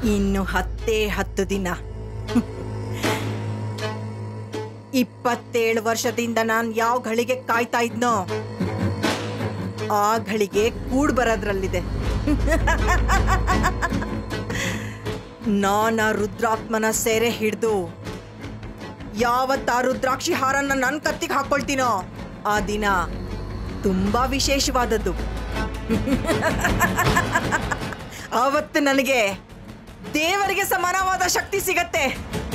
ಇನ್ನು ಹತ್ತೇ ಹತ್ತು ದಿನ ಇಪ್ಪತ್ತೇಳು ವರ್ಷದಿಂದ ನಾನು ಯಾವ ಘಳಿಗೆ ಕಾಯ್ತಾ ಇದ್ನೋ ಆ ಘಳಿಗೆ ಕೂಡ್ ಬರೋದ್ರಲ್ಲಿದೆ ನಾನ ರುದ್ರಾತ್ಮನ ಸೆರೆ ಹಿಡ್ದು ಯಾವತ್ತ ಆ ರುದ್ರಾಕ್ಷಿ ಹಾರನ್ನ ನನ್ನ ಕತ್ತಿಗೆ ಹಾಕೊಳ್ತೀನೋ ಆ ದಿನ ತುಂಬಾ ವಿಶೇಷವಾದದ್ದು ಆವತ್ತು ನನಗೆ ದೇವರಿಗೆ ಸಮಾನವಾದ ಶಕ್ತಿ ಸಿಗತ್ತೆ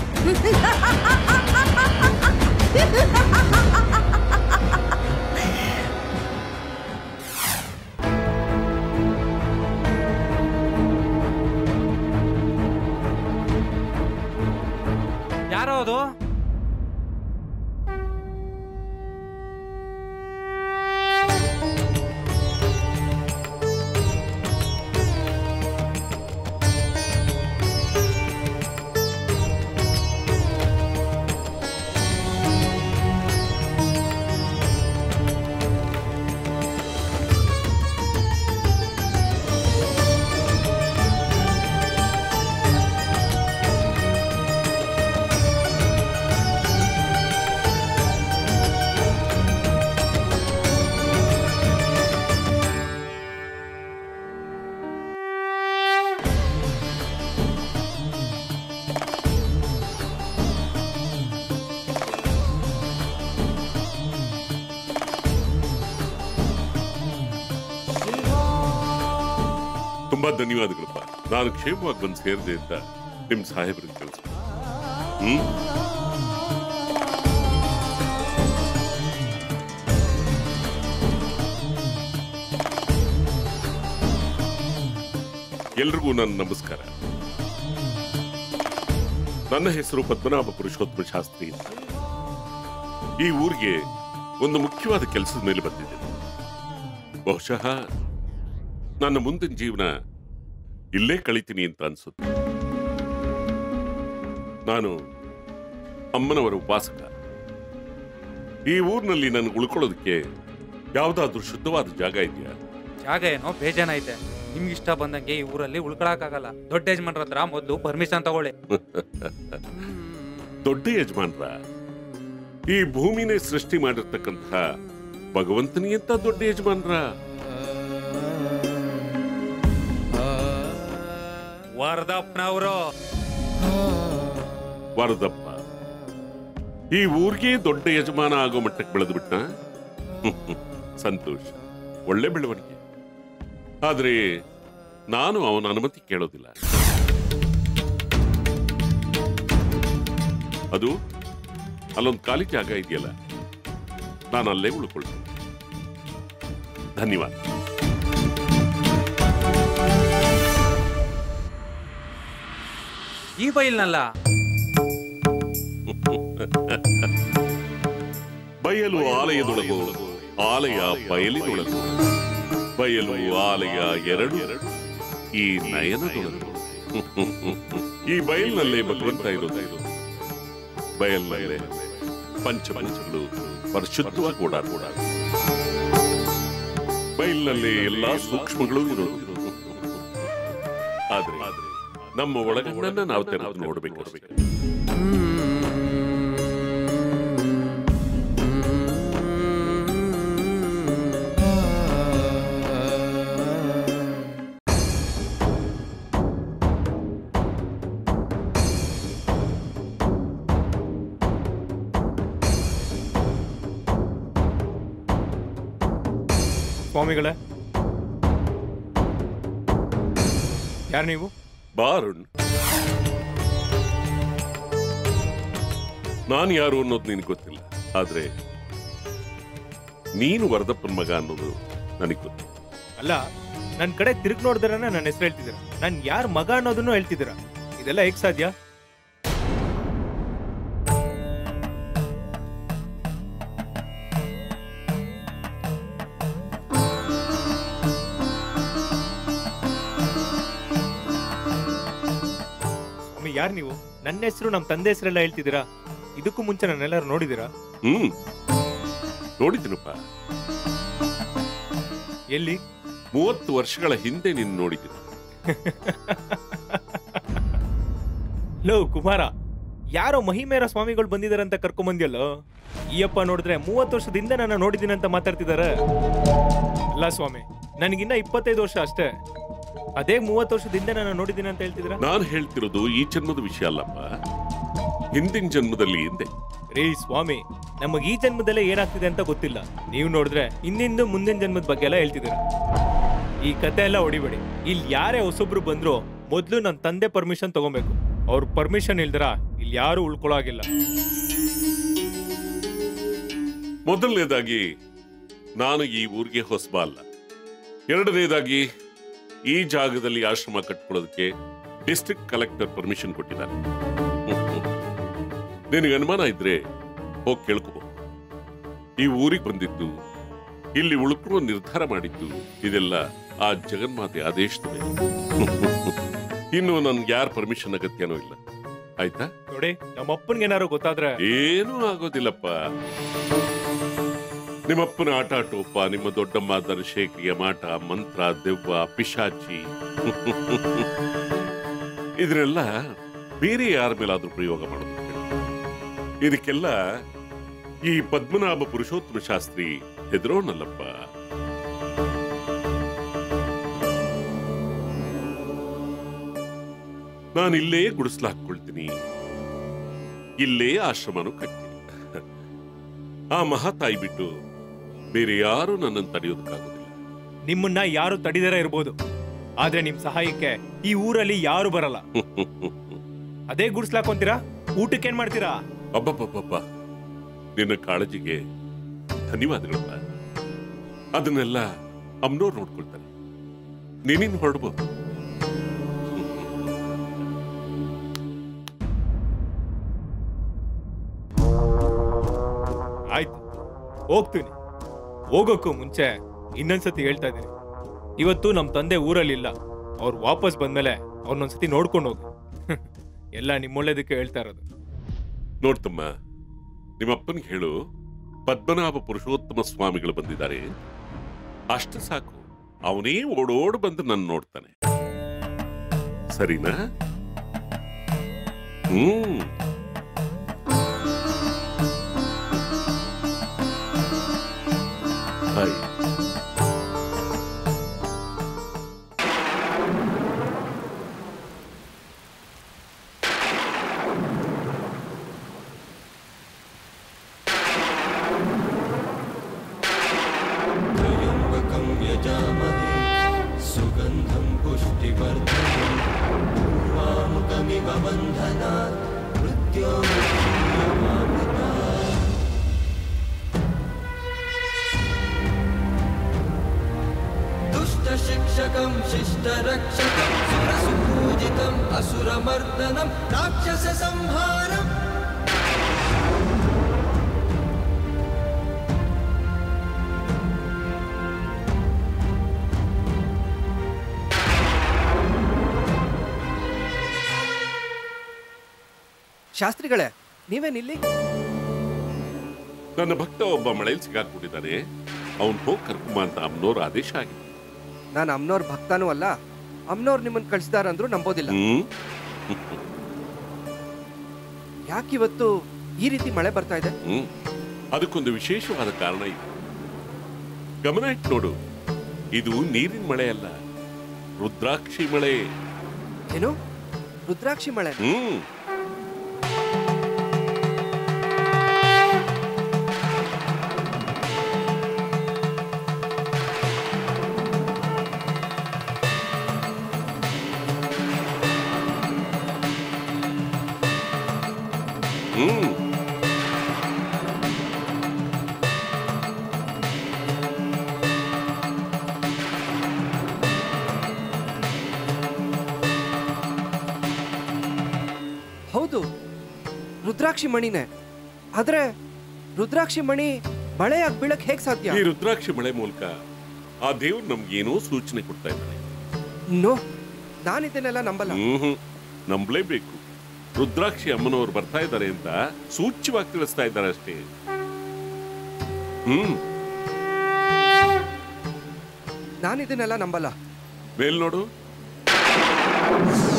ಯಾರೋ ಅದು ತುಂಬಾ ಧನ್ಯವಾದಗಳಪ್ಪ ನಾನು ಕ್ಷೇಮವಾಗಿ ಬಂದು ಸೇರಿದೆ ಅಂತ ನಿಮ್ ಸಾಹೇಬ್ರಿಗೆ ಕೆಲಸ ಹ್ಮ್ ಎಲ್ರಿಗೂ ನನ್ನ ನಮಸ್ಕಾರ ನನ್ನ ಹೆಸರು ಪದ್ಮನಾಭ ಪುರುಷೋತ್ತಮ ಶಾಸ್ತ್ರಿ ಅಂತ ಈ ಊರಿಗೆ ಒಂದು ಮುಖ್ಯವಾದ ಕೆಲಸದ ಮೇಲೆ ಬಂದಿದ್ದೇನೆ ಬಹುಶಃ ನನ್ನ ಮುಂದಿನ ಜೀವನ ಇಲ್ಲೇ ಕಳಿತೀನಿ ಅಂತ ಅನ್ಸುತ್ತೆ ನಾನು ಅಮ್ಮನವರ ಉಪಾಸಕ ಈ ಊರಿನಲ್ಲಿ ನನಗೆ ಉಳ್ಕೊಳ್ಳೋದಕ್ಕೆ ಯಾವ್ದಾದ್ರೂ ಶುದ್ಧವಾದ ಜಾಗ ಇದೆಯಾ ಜಾಗ ಏನೋ ಬೇಜಾನ ಐತೆ ನಿಮ್ಗೆ ಇಷ್ಟ ಬಂದಂಗೆ ಈ ಊರಲ್ಲಿ ಉಳ್ಕೊಳಕ್ಕಾಗಲ್ಲ ದೊಡ್ಡ ಯಜಮಾನ್ರ ಹತ್ರ ಮೊದಲು ಪರ್ಮಿಷನ್ ತಗೊಳ್ಳಿ ದೊಡ್ಡ ಯಜಮಾನ್ರ ಈ ಭೂಮಿನೇ ಸೃಷ್ಟಿ ಮಾಡಿರ್ತಕ್ಕಂಥ ಭಗವಂತನಿಗಿಂತ ದೊಡ್ಡ ಯಜಮಾನ್ರ ವರದಪ್ಪನವರು ವರದಪ್ಪ ಈ ಊರಿಗೆ ದೊಡ್ಡ ಯಜಮಾನ ಆಗೋ ಮಟ್ಟಕ್ಕೆ ಬೆಳೆದು ಬಿಟ್ಟ ಸಂತೋಷ ಒಳ್ಳೆ ಬೆಳವಣಿಗೆ ಆದ್ರೆ ನಾನು ಅವನ ಅನುಮತಿ ಕೇಳೋದಿಲ್ಲ ಅದು ಅಲ್ಲೊಂದು ಖಾಲಿ ಜಾಗ ಇದೆಯಲ್ಲ ನಾನು ಅಲ್ಲೇ ಉಳ್ಕೊಳ್ತೀನಿ ಧನ್ಯವಾದ ಈ ಬೈಲ್ನಲ್ಲ ಬಯಲು ಆಲಯದೊಳಗು ಆಲಯ ಬಯಲಿನೊಳಗು ಬಯಲು ಆಲಯ ಎರಡು ಈ ನಯನದೊಳಗು ಈ ಬಯಲಿನಲ್ಲೇ ಭಗವಂತ ಇರೋದು ಬಯಲಿನಲ್ಲೇ ಪಂಚಪಂಚಗಳು ಪರಿಶುದ್ಧವಾಗಿ ಓಡಾಡ ಬಯಲಿನಲ್ಲಿ ಎಲ್ಲಾ ಸೂಕ್ಷ್ಮಗಳು ಇರೋದು ಆದ್ರೆ ನಮ್ಮ ಒಳಗಣ್ಣನ್ನ ನಾವು ತೆರೆದು ನೋಡ್ಬೇಕು ಸ್ವಾಮಿಗಳೇ ಯಾರು ನೀವು ಬಾರುಣ್ ನಾನು ಯಾರು ಅನ್ನೋದು ನಿನಗೆ ಗೊತ್ತಿಲ್ಲ ಆದ್ರೆ ನೀನು ವರದಪ್ಪನ ಮಗ ಅನ್ನೋದು ನನಗೆ ಗೊತ್ತು ಅಲ್ಲ ನನ್ನ ಕಡೆ ತಿರುಗಿ ನೋಡಿದ್ರೆ ನನ್ನ ಹೆಸರು ಹೇಳ್ತಿದ್ದೀರಾ ನಾನು ಯಾರ ಮಗ ಅನ್ನೋದನ್ನು ಹೇಳ್ತಿದ್ದೀರಾ ಇದೆಲ್ಲ ಹೇಗೆ ಸಾಧ್ಯ ಸ್ವಾಮಿ ಯಾರು ನೀವು ನನ್ನ ಹೆಸರು ನಮ್ಮ ತಂದೆ ಹೆಸರೆಲ್ಲ ಹೇಳ್ತಿದ್ದೀರಾ ಇದಕ್ಕೂ ಮುಂಚೆ ನನ್ನೆಲ್ಲರೂ ನೋಡಿದ್ದೀರಾ ಹ್ಮ್ ನೋಡಿದ್ದೀನಪ್ಪ ಎಲ್ಲಿ ಮೂವತ್ತು ವರ್ಷಗಳ ಹಿಂದೆ ನೀನು ನೋಡಿದ್ದೀನಿ ಲೋ ಕುಮಾರ ಯಾರೋ ಮಹಿಮೇರ ಸ್ವಾಮಿಗಳು ಬಂದಿದ್ದಾರೆ ಅಂತ ಕರ್ಕೊಂಬಂದ್ಯಲ್ಲೋ ಈಯಪ್ಪ ನೋಡಿದ್ರೆ ಮೂವತ್ತು ವರ್ಷದಿಂದ ನನ್ನ ನೋಡಿದ್ದೀನಿ ಅಂತ ಮಾತಾಡ್ತಿದ್ದಾರೆ ಅಲ್ಲ ಸ್ವಾಮಿ ನನಗಿನ್ನ ಇಪ್ಪತ್ತೈದು ವರ್ಷ ಅಷ್ಟೇ ಅದೇ ಮೂವತ್ತು ವರ್ಷದಿಂದ ನಾನು ನೋಡಿದ್ದೀನಿ ಅಂತ ಹೇಳ್ತಿದ್ರ ನಾನು ಹೇಳ್ತಿರೋದು ಈ ಜನ್ಮದ ವಿಷಯ ಅಲ್ಲಪ್ಪ ಹಿಂದಿನ ಜನ್ಮದಲ್ಲಿ ಹಿಂದೆ ರೀ ಸ್ವಾಮಿ ನಮಗ್ ಈ ಜನ್ಮದಲ್ಲೇ ಏನಾಗ್ತಿದೆ ಅಂತ ಗೊತ್ತಿಲ್ಲ ನೀವು ನೋಡಿದ್ರೆ ಹಿಂದಿಂದು ಮುಂದಿನ ಜನ್ಮದ ಬಗ್ಗೆ ಎಲ್ಲ ಹೇಳ್ತಿದ್ದೀರ ಈ ಕತೆ ಎಲ್ಲ ಹೊಡಿಬೇಡಿ ಇಲ್ಲಿ ಯಾರೇ ಹೊಸೊಬ್ರು ಬಂದ್ರು ಮೊದ್ಲು ನನ್ನ ತಂದೆ ಪರ್ಮಿಷನ್ ತಗೊಬೇಕು ಅವ್ರ ಪರ್ಮಿಷನ್ ಇಲ್ದಿರ ಇಲ್ಲಿ ಯಾರು ಉಳ್ಕೊಳ್ಳೋಗಿಲ್ಲ ಮೊದಲನೇದಾಗಿ ನಾನು ಈ ಊರಿಗೆ ಹೊಸಬ ಅಲ್ಲ ಎರಡನೇದಾಗಿ ಈ ಜಾಗದಲ್ಲಿ ಆಶ್ರಮ ಕಟ್ಕೊಳ್ಳೋದಕ್ಕೆ ಡಿಸ್ಟ್ರಿಕ್ಟ್ ಕಲೆಕ್ಟರ್ ಪರ್ಮಿಷನ್ ಕೊಟ್ಟಿದ್ದಾರೆ ನಿನಗೆ ಅನುಮಾನ ಇದ್ರೆ ಹೋಗಿ ಕೇಳ್ಕೋಬಹುದು ಈ ಊರಿಗೆ ಬಂದಿದ್ದು ಇಲ್ಲಿ ಉಳ್ಕೊಳ್ಳೋ ನಿರ್ಧಾರ ಮಾಡಿದ್ದು ಇದೆಲ್ಲ ಆ ಜಗನ್ಮಾತೆ ಆದೇಶದ ಮೇಲೆ ಇನ್ನು ನನ್ಗೆ ಯಾರ ಪರ್ಮಿಷನ್ ಅಗತ್ಯನೂ ಇಲ್ಲ ಆಯ್ತಾ ನೋಡಿ ನಮ್ಮ ಅಪ್ಪನ್ಗೆ ಏನಾರು ಗೊತ್ತಾದ್ರೆ ಏನೂ ಆಗೋದಿಲ್ಲಪ್ಪ ನಿಮ್ಮಪ್ಪನ ಆಟ ಟೋಪ ನಿಮ್ಮ ದೊಡ್ಡಮ್ಮ ದನಶೇಖರಿಯ ಮಾಟ ಮಂತ್ರ ದೆವ್ವ ಪಿಶಾಚಿ ಇದನ್ನೆಲ್ಲ ಬೇರೆ ಯಾರ ಮೇಲಾದ್ರೂ ಪ್ರಯೋಗ ಮಾಡೋದು ಇದಕ್ಕೆಲ್ಲ ಈ ಪದ್ಮನಾಭ ಪುರುಷೋತ್ತಮ ಶಾಸ್ತ್ರಿ ಹೆದರೋಣಲ್ಲಪ್ಪ ನಾನು ಇಲ್ಲೇ ಗುಡಿಸ್ಲು ಹಾಕೊಳ್ತೀನಿ ಇಲ್ಲೇ ಆಶ್ರಮನು ಕಟ್ತೀನಿ ಆ ಮಹಾತಾಯಿ ಬಿಟ್ಟು ಬೇರೆ ಯಾರು ನನ್ನನ್ನು ತಡೆಯೋದಕ್ಕಾಗೋದಿಲ್ಲ ನಿಮ್ಮನ್ನ ಯಾರು ತಡಿದಾರ ಇರ್ಬೋದು ಆದ್ರೆ ನಿಮ್ ಸಹಾಯಕ್ಕೆ ಈ ಊರಲ್ಲಿ ಯಾರು ಬರಲ್ಲ ಅದೇ ಗುಡ್ಸ್ಲಾಕೊಂತೀರಾ ಊಟಕ್ಕೆ ಏನ್ ಮಾಡ್ತೀರಾ ಅಬ್ಬಬ್ಬಬ್ಬ ನಿನ್ನ ಕಾಳಜಿಗೆ ಧನ್ಯವಾದಗಳಪ್ಪ ಅದನ್ನೆಲ್ಲ ಅಮ್ನೋರ್ ನೋಡ್ಕೊಳ್ತಾರೆ ನೀನಿನ್ ಹೊರಡ್ಬೋದು ಆಯ್ತು ಹೋಗ್ತೀನಿ ಹೋಗೋಕ್ಕೂ ಮುಂಚೆ ಇನ್ನೊಂದ್ಸತಿ ಹೇಳ್ತಾ ಇದ್ದೀನಿ ಇವತ್ತು ನಮ್ಮ ತಂದೆ ಊರಲ್ಲಿಲ್ಲ ಅವ್ರು ವಾಪಸ್ ಬಂದ್ಮೇಲೆ ಅವ್ರನ್ನೊಂದ್ಸತಿ ನೋಡ್ಕೊಂಡು ಹೋಗಿ ಎಲ್ಲ ನಿಮ್ಮೊಳ್ಳೇದಕ್ಕೆ ಹೇಳ್ತಾ ಇರೋದು ನೋಡ್ತಮ್ಮ ನಿಮ್ಮಪ್ಪನಿಗೆ ಹೇಳು ಪದ್ಮನಾಭ ಪುರುಷೋತ್ತಮ ಸ್ವಾಮಿಗಳು ಬಂದಿದ್ದಾರೆ ಅಷ್ಟು ಸಾಕು ಅವನೇ ಓಡೋಡ್ ಬಂದು ನನ್ನ ನೋಡ್ತಾನೆ ಸರಿನಾ ಹ್ಮ್ ಹಾಯ್ त्र्यम्बकं यजामहे सुगन्धं पुष्टिवर्धनम् उर्वामुकमिव बन्धनात् मृत्योर्मुक्षीयमामृतात् दुष्टशिक्षकं शिष्टरक्षकं सुरसुपूजितम् असुरमर्दनं राक्षससंहारम् ಶಾಸ್ತ್ರಿಗಳೇ ನೀವೇನಿಲ್ಲಿ ನನ್ನ ಭಕ್ತ ಒಬ್ಬ ಮಳೆಯಲ್ಲಿ ಸಿಗಾಕ್ಬಿಟ್ಟಿದ್ದಾನೆ ಅವನ್ ಹೋಗಿ ಕರ್ಕೊಂಬ ಅಂತ ಅಮ್ಮನೋರ್ ಆದೇಶ ಆಗಿದೆ ನಾನು ಅಮ್ನೋರ್ ಭಕ್ತನೂ ಅಲ್ಲ ಅಮ್ನೋರ್ ನಿಮ್ಮನ್ನ ಕಳಿಸ್ದಾರಂದ್ರೂ ನಂಬೋದಿಲ್ಲ ಹ್ಮ್ ಯಾಕಿವತ್ತು ಈ ರೀತಿ ಮಳೆ ಬರ್ತಾ ಇದೆ ಹ್ಮ್ ಅದಕ್ಕೊಂದು ವಿಶೇಷವಾದ ಕಾರಣ ಇದೆ ಗಮನ ಇಟ್ಟು ನೋಡು ಇದು ನೀರಿನ ಮಳೆ ಅಲ್ಲ ರುದ್ರಾಕ್ಷಿ ಮಳೆ ಏನು ರುದ್ರಾಕ್ಷಿ ಮಳೆ ಹ್ಮ್ ಹ್ಮ್ ಹೌದು ರುದ್ರಾಕ್ಷಿ ಮಣಿನೇ ಆದ್ರೆ ರುದ್ರಾಕ್ಷಿ ಮಣಿ ಮಳೆಯಾಗಿ ಬೀಳಕ್ ಹೇಗ್ ಸಾಧ್ಯ ಈ ರುದ್ರಾಕ್ಷಿ ಮಳೆ ಮೂಲಕ ಆ ದೇವ್ರು ನಮ್ಗೇನೋ ಸೂಚನೆ ಕೊಡ್ತಾ ಇದ್ದಾನೆ ನೋ ನಾನು ಇದನ್ನೆಲ್ಲ ನಂಬಲ್ಲ ಹ್ಮ್ ನಂಬಲೇಬೇಕು ರುದ್ರಾಕ್ಷಿ ಅಮ್ಮನವ್ರು ಬರ್ತಾ ಇದ್ದಾರೆ ಅಂತ ಸೂಚ್ಯವಾಗಿ ತಿಳಿಸ್ತಾ ಇದ್ದಾರೆ ಅಷ್ಟೇ ಹ್ಮ್ ನಾನು ಇದನ್ನೆಲ್ಲ ನಂಬಲ್ಲ ಮೇಲ್ ನೋಡು